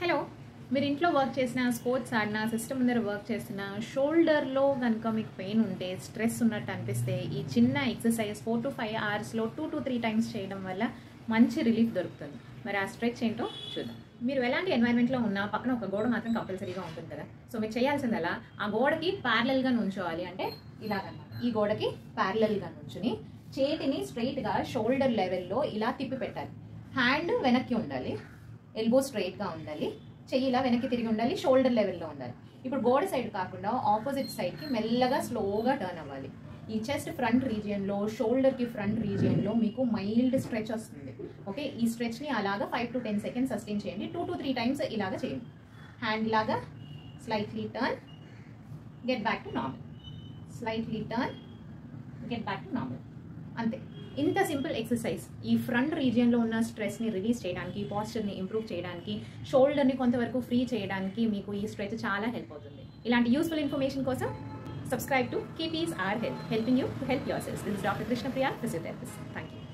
hello మీరు ఇంట్లో work చేసిన స్పోర్ట్స్ ఆడినా సిస్టమ్ ముందర వర్క్ చేసిన షోల్డర్లో కనుక మీకు పెయిన్ ఉంటే స్ట్రెస్ ఉన్నట్టు అనిపిస్తే ఈ చిన్న ఎక్సర్సైజ్ ఫోర్ టు ఫైవ్ అవర్స్లో టూ టు త్రీ టైమ్స్ చేయడం వల్ల మంచి రిలీఫ్ దొరుకుతుంది మరి ఆ స్ట్రెచ్ ఏంటో చూద్దాం మీరు ఎలాంటి ఎన్వైరన్మెంట్లో ఉన్నా పక్కన ఒక గోడ మాత్రం కంపల్సరీగా ఉంటుంది కదా సో మీరు చేయాల్సింది అలా ఆ గోడకి ప్యారలల్గా నుంచోవాలి అంటే ఇలాగన్నమాట ఈ గోడకి ప్యారలల్గా నుంచుని చేతిని స్ట్రైట్గా షోల్డర్ లెవెల్లో ఇలా తిప్పి పెట్టాలి హ్యాండ్ వెనక్కి ఉండాలి ఎల్బో స్ట్రైట్గా ఉండాలి చెయ్యి ఇలా వెనక్కి తిరిగి ఉండాలి షోల్డర్ లెవెల్లో ఉండాలి ఇప్పుడు గోడ సైడ్ కాకుండా ఆపోజిట్ సైడ్కి మెల్లగా స్లోగా టర్న్ అవ్వాలి ఈ చెస్ట్ ఫ్రంట్ రీజియన్లో షోల్డర్కి ఫ్రంట్ రీజియన్లో మీకు మైల్డ్ స్ట్రెచ్ వస్తుంది ఓకే ఈ స్ట్రెచ్ని అలాగా five to ten seconds sustain చేయండి టూ టు త్రీ టైమ్స్ ఇలాగా చేయండి హ్యాండ్ లాగా slightly turn get back to normal slightly turn get back to normal అంతే ఇంత సింపుల్ ఎక్సర్సైజ్ ఈ ఫ్రంట్ రీజియన్లో ఉన్న స్ట్రెస్ని రిలీజ్ చేయడానికి పాస్చర్ని ఇంప్రూవ్ చేయడానికి షోల్డర్ని కొంతవరకు ఫ్రీ చేయడానికి మీకు ఈ స్ట్రెచ్ చాలా హెల్ప్ అవుతుంది ఇలాంటి యూస్ఫుల్ ఇన్ఫర్మేషన్ కోసం సబ్స్క్రైబ్ టు కీపీస్ our help helping you to help yourselves this doctor Krishnapriya physiotherapist thank you